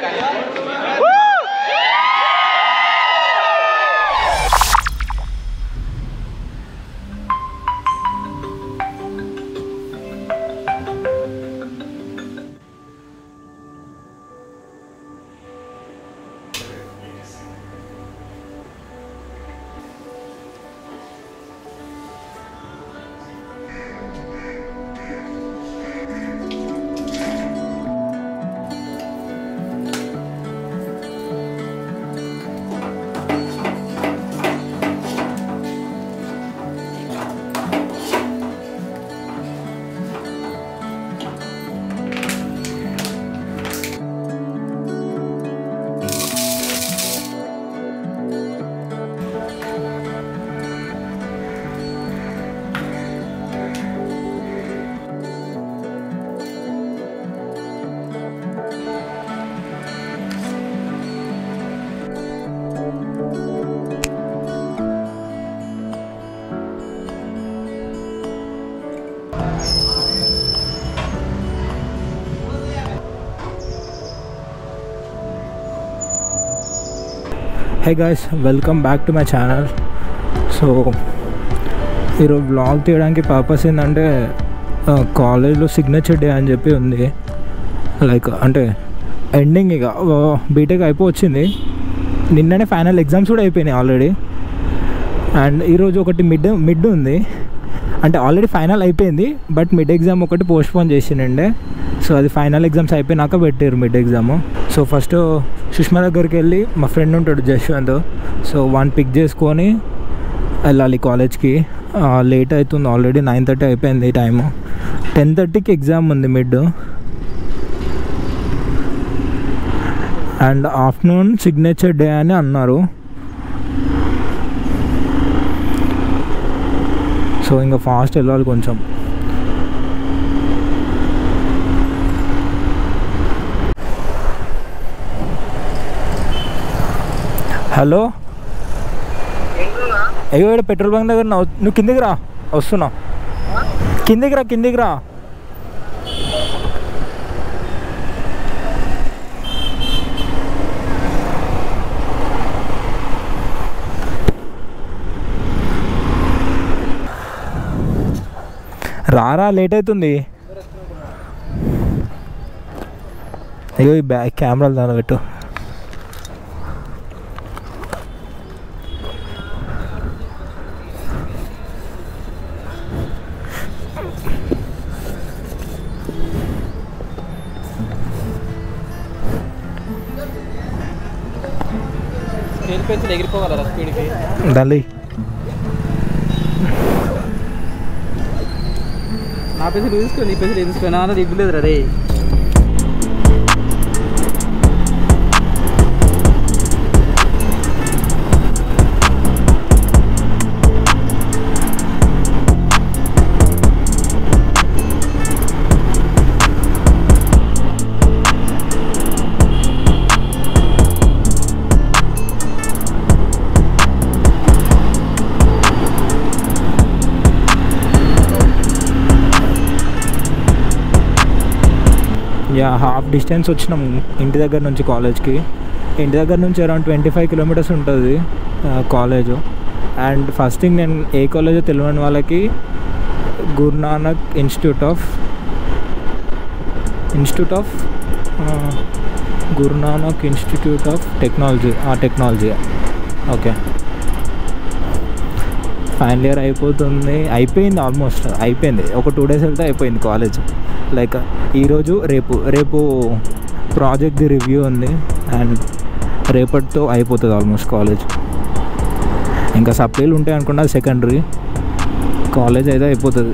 Hey guys welcome back to my channel so ఈరోజు blog తీయడానికి purpose ఏంటంటే కాలేజ్లో సిగ్నేచర్ డే అని చెప్పి ఉంది లైక్ అంటే ఎండింగ్ ఇక బీటెక్ అయిపోవచ్చింది నిన్ననే ఫైనల్ ఎగ్జామ్స్ కూడా అయిపోయినాయి ఆల్రెడీ అండ్ ఈరోజు ఒకటి మిడ్ మిడ్ ఉంది అంటే ఆల్రెడీ ఫైనల్ అయిపోయింది బట్ మిడ్ ఎగ్జామ్ ఒకటి పోస్ట్పోన్ చేసిండే సో అది ఫైనల్ ఎగ్జామ్స్ అయిపోయినాక పెట్టారు mid exam so first Sushma దగ్గరికి వెళ్ళి మా ఫ్రెండ్ ఉంటాడు జశ్వంత్ సో వన్ పిక్ చేసుకొని వెళ్ళాలి కాలేజ్కి లేట్ అవుతుంది ఆల్రెడీ నైన్ థర్టీ అయిపోయింది టైము టెన్ థర్టీకి ఎగ్జామ్ ఉంది mid and afternoon signature day అని అన్నారు సో ఇంకా ఫాస్ట్ వెళ్ళాలి కొంచెం హలో అయ్యో ఇక్కడ పెట్రోల్ బంక్ దగ్గర ఉన్నావు. నువ్వు కిందికి రా వస్తున్నా కిందికి రా కిందికి రా రారా లేట్ అవుతుంది అయ్యో ఈ బ్యాగ్ కెమెరాలు దాని పెట్టు స్కేల్ పెన్సిల్ ఎగిరిపోగలరా స్పీడ్కి దాని నా పెన్సిల్ తీసుకో నీ పెన్సిల్ తీసుకో నా అన్నది ఇవ్వలేదు రే యా హాఫ్ డిస్టెన్స్ వచ్చినాం ఇంటి దగ్గర నుంచి కాలేజ్కి ఇంటి దగ్గర నుంచి అరౌండ్ ట్వంటీ ఫైవ్ కిలోమీటర్స్ ఉంటుంది కాలేజ్ అండ్ ఫస్ట్ థింగ్ నేను ఏ కాలేజో తెలియని వాళ్ళకి Gurunanak Institute of Institute of Gurunanak Institute of Technology Technology okay final year అయిపోతుంది అయిపోయింది ఆల్మోస్ట్ అయిపోయింది ఒక టూ డేస్ వెళ్తే అయిపోయింది కాలేజ్ లైక్ ఈరోజు రేపు రేపు ప్రాజెక్ట్ది రివ్యూ ఉంది అండ్ రేపటితో అయిపోతుంది ఆల్మోస్ట్ కాలేజ్ ఇంకా సప్లీలు ఉంటాయి అనుకున్నా సెకండరీ కాలేజ్ అయితే అయిపోతుంది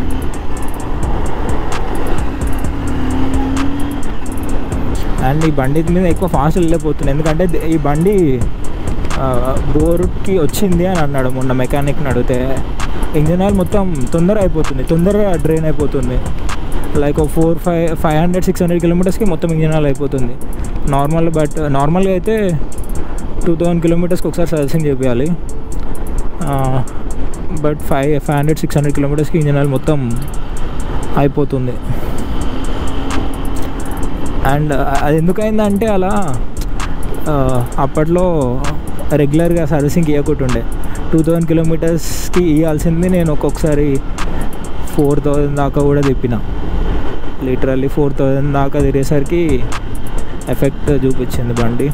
అండ్ ఈ బండి మీద ఎక్కువ ఫాస్ట్ వెళ్ళిపోతుంది ఎందుకంటే ది- ఈ బండి ఆ, బోర్కి వచ్చింది అని అన్నాడు మొన్న మెకానిక్ని అడిగితే ఇంజిన్ ఆయిల్ మొత్తం తొందర అయిపోతుంది తొందరగా డ్రైన్ అయిపోతుంది లైక్ ఒక four five five hundred six hundred కిలోమీటర్స్కి మొత్తం ఇంజిన్ ఆయిల్ అయిపోతుంది నార్మల్ బట్ నార్మల్గా అయితే టూ థౌజండ్ కిలోమీటర్స్కి ఒకసారి సర్వీసింగ్ చేయాలి but five five hundred six hundred కిలోమీటర్స్కి ఇంజిన్ ఆయిల్ మొత్తం అయిపోతుంది అండ్ అది ఎందుకైందంటే అలా ఆ, అప్పట్లో రెగ్యులర్గా సర్వీసింగ్ ఇవ్వకుంటుండే టూ థౌజండ్ కిలోమీటర్స్కి ఇవ్వాల్సింది నేను ఒక్కొక్కసారి ఫోర్ థౌజండ్ దాకా కూడా తిప్పిన లిటరల్లీ ఫోర్ థౌజండ్ దాకా తిరిగేసరికి ఎఫెక్ట్ చూపించింది బండి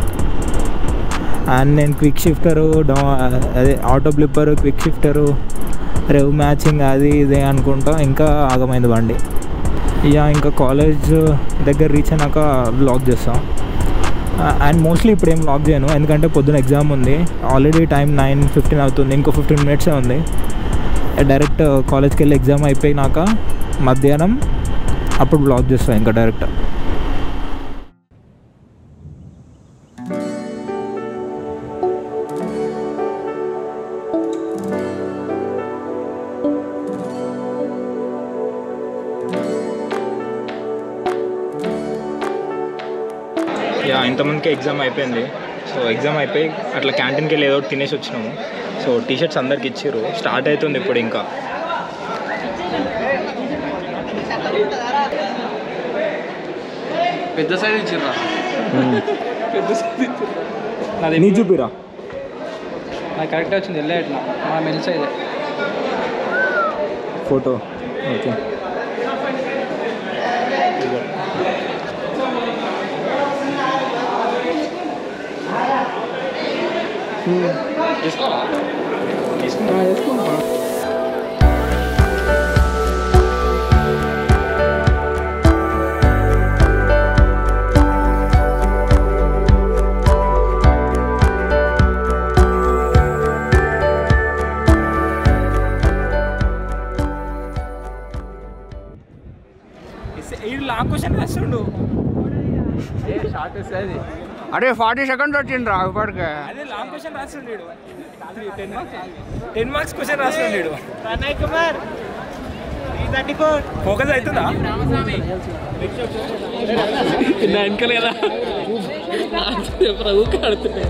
అండ్ నేను క్విక్ షిఫ్టరు డౌ అదే auto blipper quick shifter rev matching అది ఇది అనుకుంటా ఇంకా ఆగమైంది బండి ఇక ఇంకా కాలేజ్ దగ్గర రీచ్ అయినాక బ్లాక్ చేస్తాం అండ్ మోస్ట్లీ ఇప్పుడు ఏం లాక్ చేయను ఎందుకంటే పొద్దున ఎగ్జామ్ ఉంది ఆల్రెడీ టైం నైన్ ఫిఫ్టీన్ అవుతుంది ఇంకో ఫిఫ్టీన్ మినిట్సే ఉంది డైరెక్ట్ కాలేజ్కి వెళ్ళి ఎగ్జామ్ అయిపోయినాక మధ్యాహ్నం అప్పుడు బ్లాక్ చేస్తాను ఇంకా డైరెక్ట్ యా ఇంతమందికి ఎగ్జామ్ అయిపోయింది సో ఎగ్జామ్ అయిపోయి అట్లా క్యాంటీన్కి వెళ్ళి ఏదో ఒకటి తినేసి వచ్చినాము సో టీ షర్ట్స్ అందరికి ఇచ్చారు స్టార్ట్ అవుతుంది ఇప్పుడు ఇంకా పెద్ద సైజ్ ఇచ్చిర్రా పెద్ద సైజ్ ఇచ్చిర్రా నాది నీ చూపిరా నాకు కరెక్ట్ వచ్చింది వెళ్ళే ఇట్లా మా మెల్ సైజే ఫోటో ఓకే తీసుకోవాలా లాంగ్ క్వశ్చన్ రాస్తుండు షార్ట్ అది అరే ఫార్టీ సెకండ్స్ వచ్చిండ్రా ఇప్పటికే అదే లాంగ్ క్వశ్చన్ రాస్తుండు ten marks ten marks question రాస్తుండు Pranay Kumar three thirty four focus అవుతుందా వెనకలే కదా ఊకే ఆడుతున్నాయి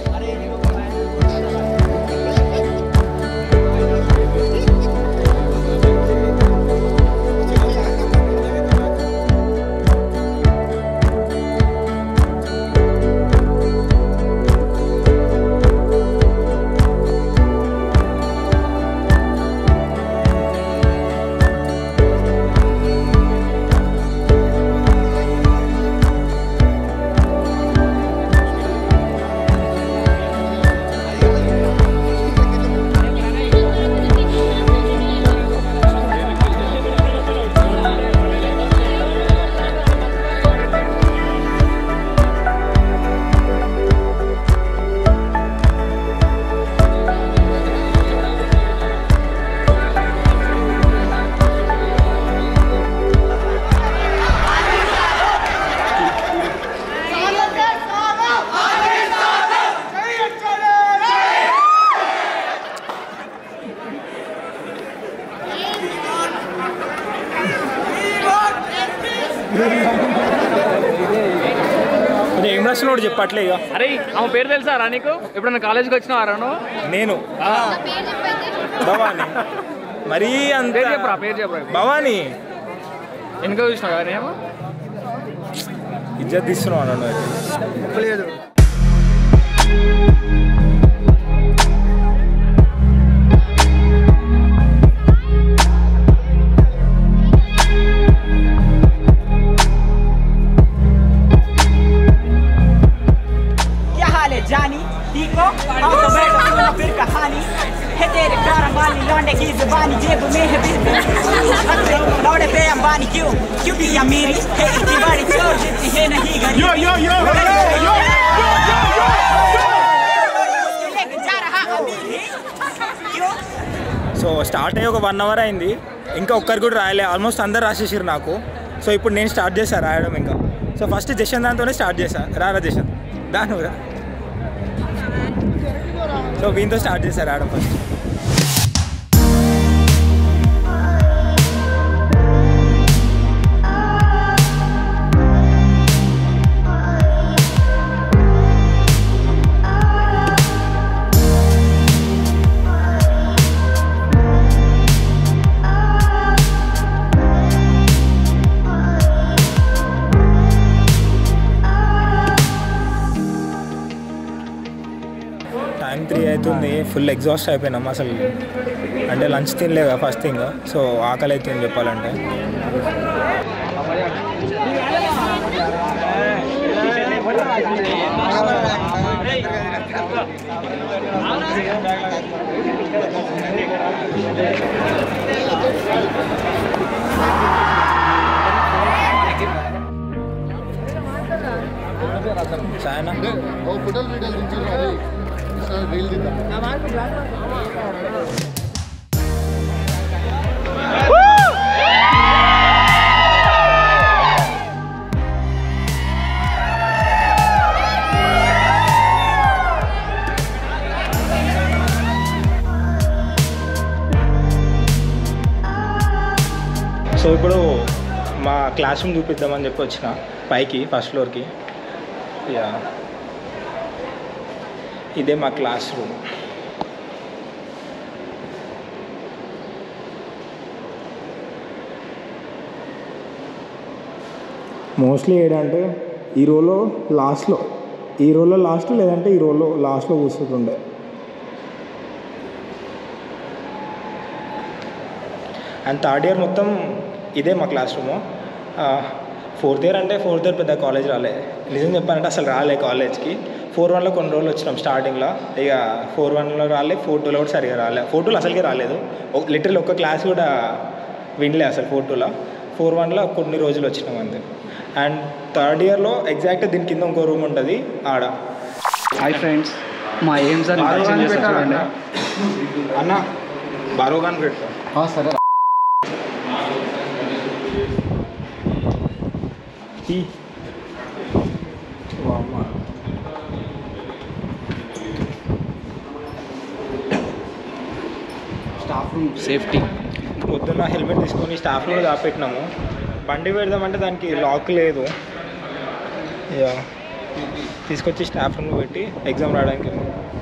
ఏం రాసినోడు చెప్పట్లే ఇక అరే ఆమె పేరు తెలుసా రా నీకు ఎప్పుడన్నా కాలేజ్కి వచ్చినావా రా నువ్వు నేను భవానీ మరీ అంత పేరు చెప్పరా పేరు చెప్పరా భవానీ వెనక చూసినావు కదా నేమో ఇజ్జత్ తీస్తున్నావు నన్ను అయితే. లేదు क्या हाल है जानी ठीक हो आओ तो बैठो सुनो फिर कहानी है तेरे कारम वाली लौंडे की जुबानी जेब में है बिल लौड़े पे अंबानी क्यों क्योंकि ये मेरी है इतनी बड़ी चोर जितनी है नहीं गरीब यो यो यो यो लेके जा रहा अभी ही क्यों సో స్టార్ట్ అయ్యి ఒక వన్ అవర్ అయింది ఇంకా ఒక్కరు కూడా రాయలే ఆల్మోస్ట్ అందరు రాసేసారు నాకు సో ఇప్పుడు నేను స్టార్ట్ చేశాను రాయడం ఇంకా సో ఫస్ట్ జషన్ దాంతోనే స్టార్ట్ చేశా రారా జషన్ దాని రా సో వీంతో స్టార్ట్ చేశారు రాయడం ఫస్ట్ Thank అవుతుంది ఫుల్ ఎగ్జాస్ట్ అయిపోయినాం అసలు అంటే లంచ్ తినలేదా ఫస్ట్ థింగ్ సో ఆకలి అవుతుంది చెప్పాలంటే సాయనా ఓ ఫోటోలు వీడియోలు దించుకున్నారు ఈసారి రీల్ దిద్దాం సో ఇప్పుడు మా క్లాస్ రూమ్ చూపిద్దామని చెప్పి వచ్చిన పైకి ఫస్ట్ ఫ్లోర్కి యా ఇదే మా క్లాస్ రూమ్ మోస్ట్లీ ఏంటంటే ఈ రోలో లాస్ట్లో ఈ రోలో లాస్ట్ లేదంటే ఈ రోలో లాస్ట్లో కూర్చుంటుండే అండ్ థర్డ్ ఇయర్ మొత్తం ఇదే మా క్లాస్ రూము ఫోర్త్ ఇయర్ అంటే ఫోర్త్ ఇయర్ పెద్ద కాలేజ్ రాలే నిజం చెప్పాలంటే అసలు రాలే కాలేజ్కి ఫోర్ వన్లో కొన్ని రోజులు వచ్చినాం స్టార్టింగ్లో ఇక ఫోర్ వన్లో రాలే ఫోర్ టూలో కూడా సరిగా రాలే ఫోర్ టూలో అసలుకే రాలేదు లిటరల్ ఒక్క క్లాస్ కూడా వినలే అసలు ఫోర్ టూలో ఫోర్ వన్లో కొన్ని రోజులు వచ్చినాం అంతే అండ్ థర్డ్ ఇయర్లో ఎగ్జాక్ట్ దీని కింద ఇంకో రూమ్ ఉంటుంది ఆడ హాయ్ ఫ్రెండ్స్ మా ఏం సార్ ఇంట్రడక్షన్ చేస్తారు చూడండి అన్న బారోగాన్ పెట్టా ఆ, సరే టీ స్టాఫ్ రూమ్ సేఫ్టీ పొద్దున్న హెల్మెట్ తీసుకొని స్టాఫ్లో కూడా దాపెట్టినాము బండి పెడదామంటే దానికి లాక్ లేదు ఇక తీసుకొచ్చి స్టాఫ్ రూమ్లో పెట్టి ఎగ్జామ్ రాయడానికి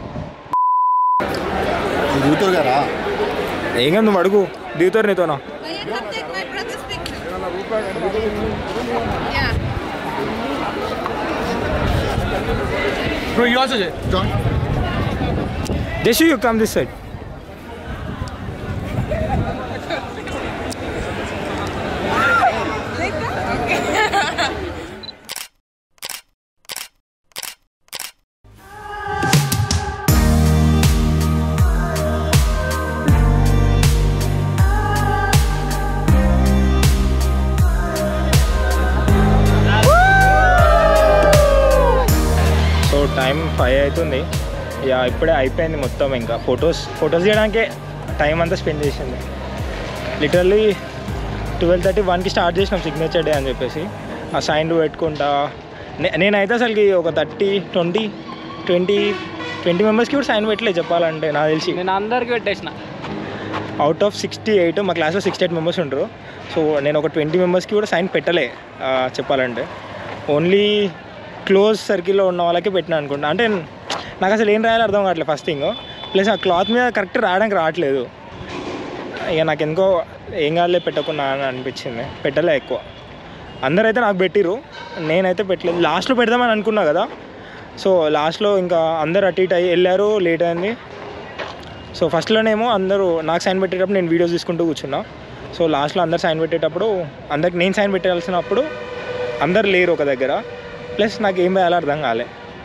దిగుతారు కదా ఏం కాదు నువ్వు అడుగు దిగుతారు నీతోనా But you can take my brother's picture. Yeah. Bro, you also did. John just you come this side so time five అవుతుంది ఇక ఇప్పుడే అయిపోయింది మొత్తం ఇంకా ఫొటోస్ ఫొటోస్ తీయడానికే టైం అంతా స్పెండ్ చేసింది లిటరల్లీ ట్వెల్వ్ థర్టీ వన్కి స్టార్ట్ చేసినాం సిగ్నేచర్ డే అని చెప్పేసి ఆ సైన్ పెట్టుకుంటా నే- నేనైతే అసలుకి ఒక థర్టీ ట్వంటీ ట్వంటీ ట్వంటీ మెంబర్స్కి కూడా సైన్ పెట్టలేదు చెప్పాలంటే నాకు తెలిసి నేను అందరికి పెట్టేసిన అవుట్ ఆఫ్ సిక్స్టీ ఎయిట్ మా క్లాస్లో సిక్స్టీ ఎయిట్ మెంబర్స్ ఉంటారు సో నేను ఒక ట్వంటీ మెంబర్స్కి కూడా సైన్ పెట్టలే ఆ, చెప్పాలంటే ఓన్లీ క్లోజ్ సర్కిల్లో ఉన్న వాళ్ళకి పెట్టినా అనుకుంటా అంటే నాకు అసలు ఏం రాయాలో అర్థం కావట్లేదు ఫస్ట్ థింగ్ ప్లస్ ఆ క్లాత్ మీద కరెక్ట్ రాయడానికి రావట్లేదు ఇక నాకు ఎందుకో ఏం కాదులే పెట్టకుండా అని అనిపించింది పెట్టలే ఎక్కువ అందరైతే నాకు పెట్టిరు నేనైతే పెట్టలేదు లాస్ట్లో పెడదామని అనుకున్నా కదా సో లాస్ట్లో ఇంకా అందరు అటు ఇటు అయ్యి వెళ్ళారు లేట్ అయింది సో ఫస్ట్లోనేమో అందరూ నాకు సైన్ పెట్టేటప్పుడు నేను వీడియోస్ తీసుకుంటూ కూర్చున్నా సో లాస్ట్లో అందరు సైన్ పెట్టేటప్పుడు అందరికి నేను సైన్ పెట్టాల్సినప్పుడు అందరు లేరు ఒక దగ్గర ప్లస్ నాకు ఏం వేయాలో అర్థం కాలే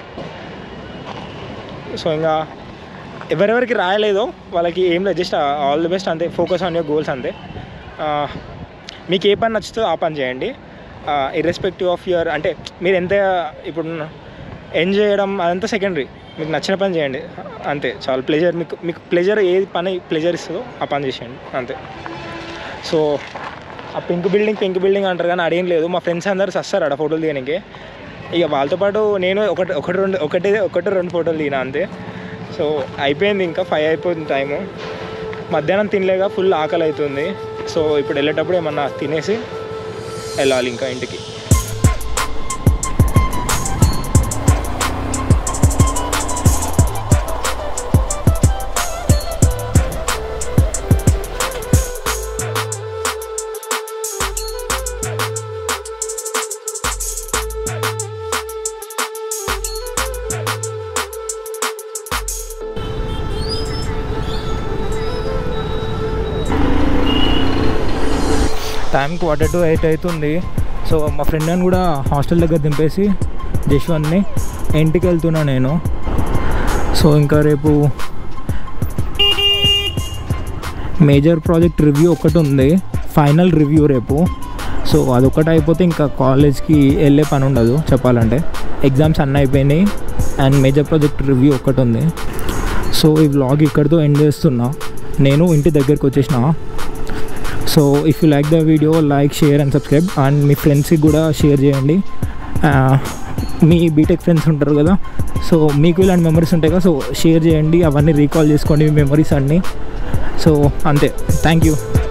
సో ఇంకా ఎవరెవరికి రాయలేదో వాళ్ళకి ఏం లేదు జస్ట్ ఆల్ ది బెస్ట్ అంతే ఫోకస్ ఆన్ యువర్ గోల్స్ అంతే ఆ, మీకు ఏ పని నచ్చుతుందో ఆ పని చేయండి ఇర్రెస్పెక్టివ్ ఆఫ్ యువర్ అంటే మీరు ఎంత ఇప్పుడు ఎంజాయ్ చేయడం అదంతా సెకండరీ మీకు నచ్చిన పని చేయండి అంతే చాలా ప్లెజర్ మీకు మీకు ప్లెజర్ ఏది పని ప్లెజర్ ఇస్తుందో ఆ పని చేసేయండి అంతే సో ఆ పింక్ బిల్డింగ్ పింక్ బిల్డింగ్ అంటారు కానీ అడేం లేదు మా ఫ్రెండ్స్ అందరు వస్తారు ఆడ ఫోటోలు దిగడానికి ఇక వాళ్ళతో పాటు నేను ఒకటి ఒకటి రెండు ఒకటి ఒకటి రెండు ఫోటోలు దిగిన అంతే సో అయిపోయింది ఇంకా ఫైవ్ అయిపోతుంది టైము మధ్యాహ్నం తినలేక ఫుల్ ఆకలి అవుతుంది సో ఇప్పుడు వెళ్ళేటప్పుడు ఏమన్నా తినేసి వెళ్ళాలి ఇంకా ఇంటికి టైం క్వార్టర్ టు ఎయిట్ అవుతుంది సో మా ఫ్రెండ్ అని కూడా హాస్టల్ దగ్గర దింపేసి జశ్వంత్ని ఇంటికి వెళ్తున్నా నేను సో ఇంకా రేపు మేజర్ ప్రాజెక్ట్ రివ్యూ ఒకటి ఉంది ఫైనల్ రివ్యూ రేపు సో అదొకటి అయిపోతే ఇంకా కాలేజ్కి వెళ్ళే పని ఉండదు చెప్పాలంటే ఎగ్జామ్స్ అన్నీ అయిపోయినాయి అండ్ మేజర్ ప్రాజెక్ట్ రివ్యూ ఒకటి ఉంది సో ఈ వ్లాగ్ ఇక్కడితో ఎండ్ చేస్తున్నా నేను ఇంటి దగ్గరికి వచ్చేసిన so if you like the video like share and subscribe and మీ ఫ్రెండ్స్కి కూడా షేర్ చేయండి ఆ, మీ బీటెక్ ఫ్రెండ్స్ ఉంటారు కదా సో మీకు ఇలాంటి మెమరీస్ ఉంటాయి కదా సో షేర్ చేయండి అవన్నీ రీకాల్ చేసుకోండి మీ మెమరీస్ అన్నీ సో అంతే థ్యాంక్ యూ